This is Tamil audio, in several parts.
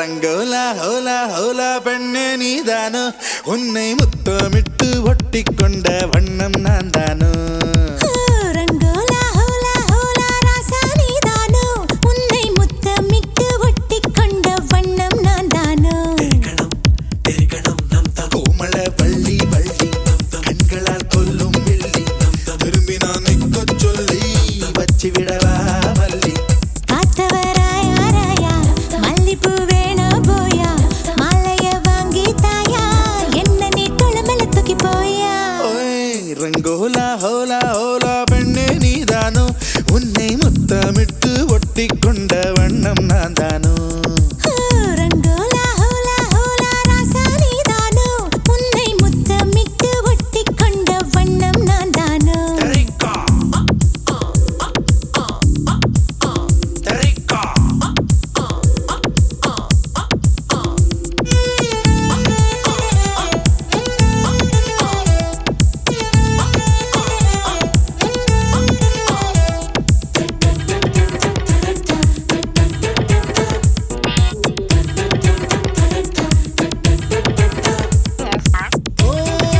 ரங்கோலா ஹோலா ஹோலா பெண்ணே நீதானோ உன்னை முத்தமிட்டு ஒட்டி கொண்ட வண்ணம் நான் தானோ ரங்கோலா ஹோலா ஹோலா ராசா நீதானோ உன்னை முத்தமிட்டு ஒட்டிக் கொண்ட வண்ணம் நான் தானோ கோமள வள்ளி வள்ளி கண்களால் கொல்லும் வெள்ளி திரும்பி நான் நிற்க சொல்லி வச்சு விடவா மல்லி காத்தவராயா ராயா மல்லிப்பூ வேணா போயா மாலைய வாங்கி தாயா என்ன நீ குளமல தூக்கி போயா ஓய் ரங்கோலா ஹோலா ஹோலா பெண்ணே நீதானோ உன்னை முத்தமிட்டு ஒட்டி கொண்ட வண்ணம் நான் தானோ ரங்கோலா ஹோலா ஹோலா ராசா நீதானோ உன்னை முத்தமிட்டு ஒட்டிக் கொண்ட வண்ணம் நான் தானோ ஓ,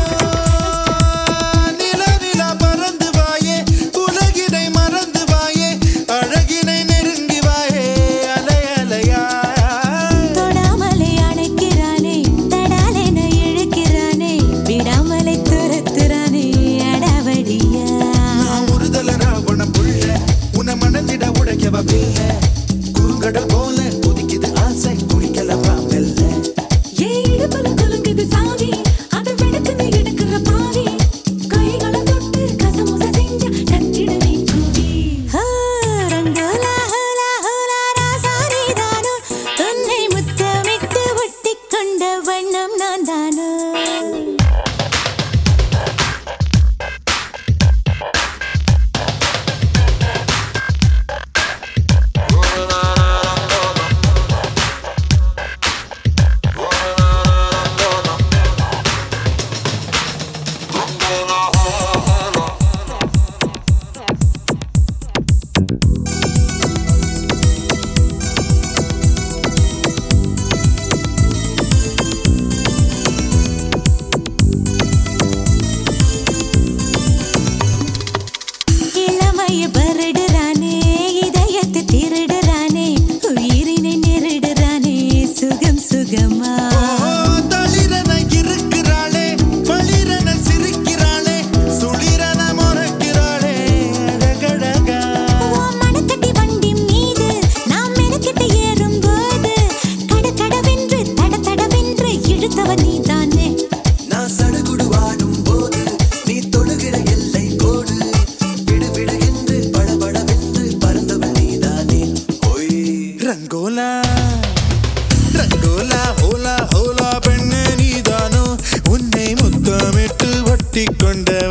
நிலா நிலா பறந்து வாயே உலகினை மறந்து வாயே அழகினை நெருங்கி வாயே அலை அலையா தொடாமலே அணைக்கிறானே தடாலென இழுக்கிறானே விடாமலே துரத்துறானே அடவடியா நான் ஒருதல ராவண புள்ள உன மனதிட உடைக்கவ பிள்ள குறுங்கடல் போல கொதிக்குது ஆசை குடிக்கலவா மெல்ல ஏன் இடுப்புல குலுங்குது சாவி அதை வெடுக்குது எடுக்கிற பாவி கைகளை தொட்டு கசமுச செஞ்ச கட்டிடுவே கூவி ரங்கோலா ஹோலா ஹோலா ராசாரி தானோ உன்னை முத்தமிட்டு ஒட்டிக் கொண்ட வண்ணம் நான் தானோ இளமைய பரடுறானே இதயத்தை திருடுறானே உயிரினை நெருடுறானே சுகம் சுகமா ஓ, தளிரென இருக்கிறாளே பளிரென சிரிக்கிறாளே சுளிரென முறைக்கிறாளே அழகழகா உன் மனத்தட்டி வண்டி மீது நாம் மெனக்கிட்டு ஏறும்போது கட கடவென்று தட தடவென்று இழுத்தவன் நீதானே நான் சடுகுடு வாடும் போது நீ தொடுகிற எல்லை கோடு விடு விடு என்று படபடவென்று பறந்தவள் நீதானே ஒய் ரங்கோலா ரங்கோலா ஹோலா ஹோலா பெண்ணே நீதானோ உன்னை முத்தமிட்டு ஒட்டி கொண்ட